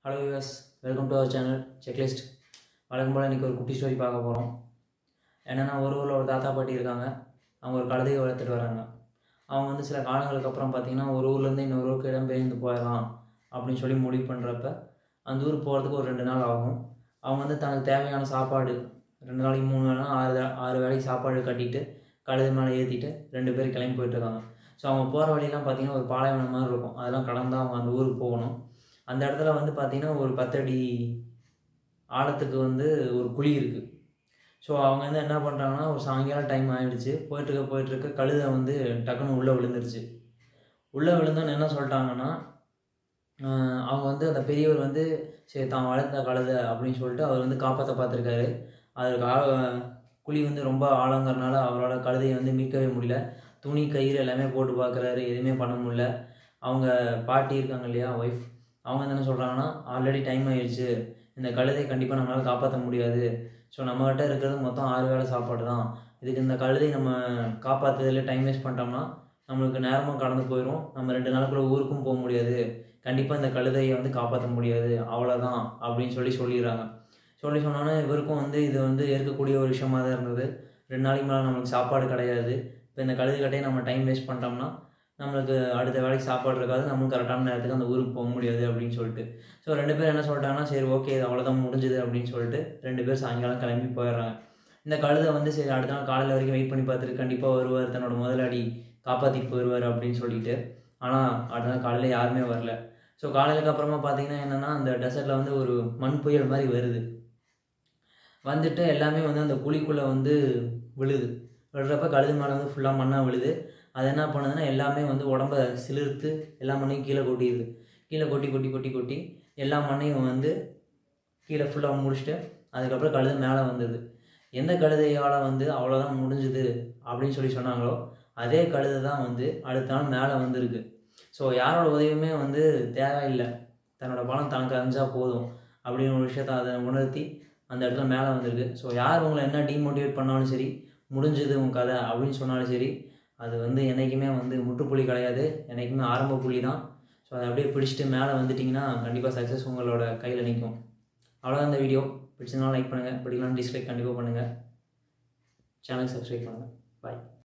hello US welcome to our channel checklist வழக்கம் போல் இன்றைக்கி ஒரு குட்டி ஸ்டோரி பார்க்க போகிறோம் என்னென்னா ஒரு ஊரில் ஒரு தாத்தா பாட்டி இருக்காங்க அவங்க ஒரு கழுதையை வளர்த்துட்டு வராங்க அவங்க வந்து சில காலங்களுக்கு அப்புறம் பார்த்தீங்கன்னா ஒரு ஊர்லேருந்து இன்னொரு ஊருக்கு இடம்பெயர்ந்து போயிடலாம் அப்படின்னு சொல்லி முடிவு பண்ணுறப்ப அந்த ஊருக்கு போகிறதுக்கு ஒரு ரெண்டு நாள் ஆகும் அவங்க வந்து தனக்கு தேவையான சாப்பாடு ரெண்டு நாளைக்கு மூணு வேளை ஆறு வே- ஆறு வேளைக்கு சாப்பாடு கட்டிட்டு கழுதை மேலே ஏற்றிட்டு ரெண்டு பேரும் கிளம்பி போயிட்டுருக்காங்க ஸோ அவங்க போகிற வழியெல்லாம் பார்த்தீங்கன்னா ஒரு பாலைவனம் மாதிரி இருக்கும் அதெல்லாம் கடந்து அவங்க அந்த ஊருக்கு போகணும் அந்த இடத்துல வந்து பார்த்தீங்கன்னா ஒரு பத்தடி ஆழத்துக்கு வந்து ஒரு குழி இருக்குது ஸோ அவங்க வந்து என்ன பண்ணுறாங்கன்னா ஒரு சாயங்காலம் டைம் ஆகிடுச்சு போயிட்டுருக்க போயிட்டுருக்க கழுதை வந்து டக்குன்னு உள்ளே விழுந்துருச்சு உள்ளே விழுந்தோன்னு என்ன சொல்லிட்டாங்கன்னா ஆஹ் அவங்க வந்து அந்த பெரியவர் வந்து சரி தான் வளர்த்த கழுதை அப்படின்னு சொல்லிட்டு அவர் வந்து காப்பாற்ற பார்த்துருக்காரு அதற்கு ஆ- குழி வந்து ரொம்ப ஆழங்கிறனால அவரோட கழுதையை வந்து மீட்கவே முடியல துணி கயிறு எல்லாமே போட்டு பார்க்குறாரு எதுவுமே பண்ண முடியல அவங்க பாட்டி இருக்காங்க இல்லையா ஒய்ஃப் அவங்க வந்து என்ன சொல்கிறாங்கன்னா ஆல்ரெடி டைம் ஆயிடுச்சு இந்த கழுதையை கண்டிப்பாக நம்மளால் காப்பாற்ற முடியாது ஸோ நம்மகிட்ட இருக்கிறது மொத்தம் ஆறு வேளை சாப்பாடு தான் இதுக்கு இந்த கழுதை நம்ம காப்பாற்றுறதுல டைம் வேஸ்ட் பண்ணிட்டோம்னா நம்மளுக்கு நேரமும் கடந்து போயிடும் நம்ம ரெண்டு நாளுக்குள்ள ஊருக்கும் போக முடியாது கண்டிப்பாக இந்த கழுதையை வந்து காப்பாற்ற முடியாது அவ்வளோதான் அப்படின்னு சொல்லி சொல்லிடுறாங்க சொல்லி சொன்னோன்னே இவருக்கும் வந்து இது வந்து ஏற்கக்கூடிய ஒரு விஷயமா தான் இருந்தது ரெண்டு நாளைக்கு மேலே நம்மளுக்கு சாப்பாடு கிடையாது இப்போ இந்த கழுதை கட்டையை நம்ம டைம் வேஸ்ட் பண்ணிட்டோம்னா நம்மளுக்கு அடுத்த வேலைக்கு சாப்பாடு இருக்காது நம்மளும் கரெக்டான நேரத்துக்கு அந்த ஊருக்கு போக முடியாது அப்படின்னு சொல்லிட்டு ஸோ ரெண்டு பேர் என்ன சொல்லிட்டாங்கன்னா சரி ஓகே இது அவ்வளோதான் முடிஞ்சுது அப்படின்னு சொல்லிட்டு ரெண்டு பேர் சாயங்காலம் கிளம்பி போயிடுறாங்க இந்த கழுதை வந்து சரி அடுத்த நாள் காலையில் வரைக்கும் வெயிட் பண்ணி பார்த்துட்டு கண்டிப்பாக வருவார் தன்னோட முதலாளி காப்பாற்றிட்டு போயிடுவார் அப்படின்னு சொல்லிட்டு ஆனால் அடுத்த நாள் காலையில் யாருமே வரல ஸோ காலையிலுக்கு அப்புறமா பார்த்தீங்கன்னா என்னென்னா அந்த டெசர்ட்டில் வந்து ஒரு மண் புயல் மாதிரி வருது வந்துட்டு எல்லாமே வந்து அந்த குழிக்குள்ளே வந்து விழுது விழுறப்ப கழுது மேலே வந்து ஃபுல்லாக மண்ணாக விழுது அது என்ன பண்ணுதுன்னா எல்லாமே வந்து உடம்ப சிலிர்த்து எல்லா மண்ணையும் கீழே கொட்டிடுது கீழே கொட்டி கொட்டி கொட்டி கொட்டி எல்லா மண்ணையும் வந்து கீழே ஃபுல்லாக முடிச்சுட்டு அதுக்கப்புறம் கழுது மேலே வந்தது எந்த கழுதையால் வந்து அவ்வளோதான் முடிஞ்சுது அப்படின்னு சொல்லி சொன்னாங்களோ அதே கழுதை தான் வந்து அடுத்த நாள் மேலே வந்திருக்கு ஸோ யாரோட உதவியுமே வந்து தேவையில்லை தன்னோட பலம் தனக்கு அறிஞ்சா போதும் அப்படின்னு ஒரு விஷயத்த அதை உணர்த்தி அந்த இடத்துல மேலே வந்திருக்கு ஸோ யார் உங்களை என்ன டீமோட்டிவேட் பண்ணாலும் சரி முடிஞ்சது உன் கதை அப்படின்னு சொன்னாலும் சரி அது வந்து என்றைக்குமே வந்து முற்றுப்புள்ளி கிடையாது என்றைக்குமே ஆரம்ப புள்ளி தான் ஸோ அதை அப்படியே பிடிச்சிட்டு மேலே வந்துட்டிங்கன்னா கண்டிப்பாக சக்ஸஸ் உங்களோட கையில் நிற்கும் அவ்வளோதான் இந்த வீடியோ பிடிச்சதுனால லைக் பண்ணுங்கள் பிடிக்கலாம் டிஸ்லைக் கண்டிப்பாக பண்ணுங்கள் சேனல் சப்ஸ்கிரைப் பண்ணுங்கள் பாய்